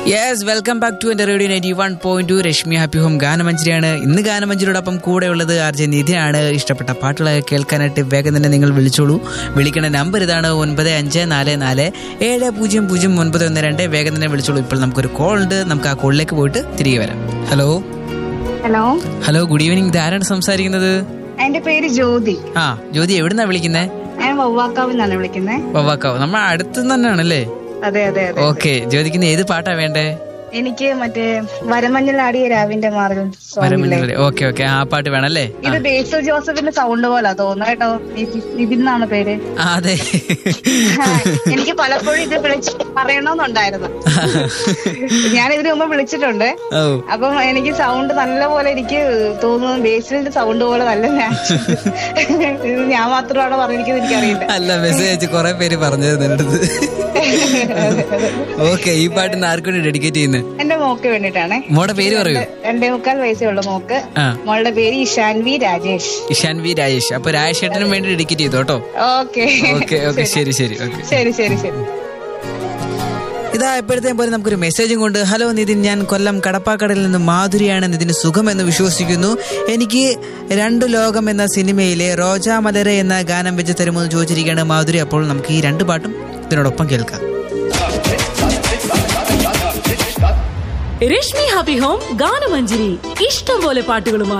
Yes welcome back to എന്റെ radio ninety one point two Rashmi happy home ഗാനമഞ്ചരിയാണ് ഇന്ന് ഗാനമഞ്ചരിയോടൊപ്പം കൂടെ ഉള്ളത് ആർ ജെ നിധിയാണ് ഇഷ്ടപ്പെട്ട പാട്ടുകളൊക്കെ കേൾക്കാനായിട്ട് വേഗം തന്നെ നിങ്ങൾ വിളിച്ചോളൂ വിളിക്കേണ്ട നമ്പർ ഇതാണ് ഒൻപത് അഞ്ച് നാല് നാല് ഏഴ് പൂജ്യം പൂജ്യം ഒൻപത് ഒന്ന് രണ്ട് വേഗം തന്നെ വിളിച്ചോളൂ ഇപ്പോൾ നമുക്കൊരു കോൾ ഉണ്ട് നമുക്ക് ആ കോളിലേക്ക് പോയിട്ട് തിരികെ വരാം hello hello hello good evening ഇതാരാണ് സംസാരിക്കുന്നത് എന്റെ പേര് ജ്യോതി ആ ജ്യോതി എവിടുന്നാ വിളിക്കുന്നേ ഞാൻ വവ്വാക്കാവ് നിന്നാണ് വിളിക്കുന്നത് വവാക്കാവ് നമ്മൾ അടുത്ത് തന്നെയാണല്ലേ അതെ അതെ അതെ ഓക്കെ ജ്യോതിക്ക് ഏത് പാട്ടാ വേണ്ടേ എനിക്ക് മറ്റേ വരമഞ്ഞിലാടിയ രാവിന്റെ മാർഗം സോങ്ങില്ലേ വരമഞ്ഞിലെ ഓക്കെ ഓക്കെ ആ പാട്ട് വേണല്ലേ ഇത് ബേസൽ ജോസഫിന്റെ സൗണ്ട് പോലാ തോന്നുന്നു കേട്ടോ നിതി- നിതിൻ എന്നാണ് പേര് ആ അതെ ആ, എനിക്ക് പലപ്പോഴും ഇത് വിളിച്ച് പറയണമെന്നുണ്ടായിരുന്നു ഞാൻ ഇതിനു മുമ്പ് വിളിച്ചിട്ടുണ്ട് ഓ അപ്പം എനിക്ക് സൗണ്ട് നല്ല പോലെ എനിക്ക് തോന്നുന്നു ബേസിലിന്റെ സൗണ്ട് പോലെ നല്ല match. ഇത് ഞാൻ മാത്രമാണോ പറഞ്ഞിരിക്കുന്നത് എനിക്കറിയില്ല അല്ല മെസ്സേജ് അയച്ച് കുറെ പേര് പറഞ്ഞത് നിന്റെ അടുത്ത് ഓക്കെ ഈ പാട്ടിന് ആർക്കും ഡെഡിക്കേറ്റ് ചെയ്യുന്നത് എന്റെ മോക്ക് വേണ്ടിട്ടാണേ മോടെ പേര് പറയൂ രണ്ടേ മുക്കാൽ വയസ്സേ ഉള്ള മോക്ക് ആ മോളുടെ പേര് ഇഷാൻ വി രാജേഷ് ഇഷാൻ വി രാജേഷ് അപ്പൊ രാജേഷ് ഏട്ടനും വേണ്ടി ഡെഡിക്കേറ്റ് ചെയ്തു കേട്ടോ ഓക്കെ ഓക്കെ ഓക്കെ ശരി ശരി ഓക്കെ ശരി ശരി ശരി ഇതാ എപ്പോഴത്തെയും പോലെ നമുക്കൊരു മെസ്സേജും കൊണ്ട് ഹലോ നിതിൻ ഞാൻ കൊല്ലം കടപ്പാക്കടയിൽ നിന്ന് മാധുരിയാണ് നിതിന് സുഖമെന്ന് വിശ്വസിക്കുന്നു എനിക്ക് രണ്ടു ലോകം എന്ന സിനിമയിലെ റോജാ മലരെ എന്ന ഗാനം വെച്ച് തരുമോ എന്ന് ചോദിച്ചിരിക്കുകയാണ് മാധുരി അപ്പോൾ നമുക്ക് ഈ രണ്ട് പാട്ടും ഇതിനോടൊപ്പം കേൾക്കാം രശ്മി ഹാപ്പി ഹോം ഗാനമഞ്ജരി ഇഷ്ടം പോലെ പാട്ടുകളുമായി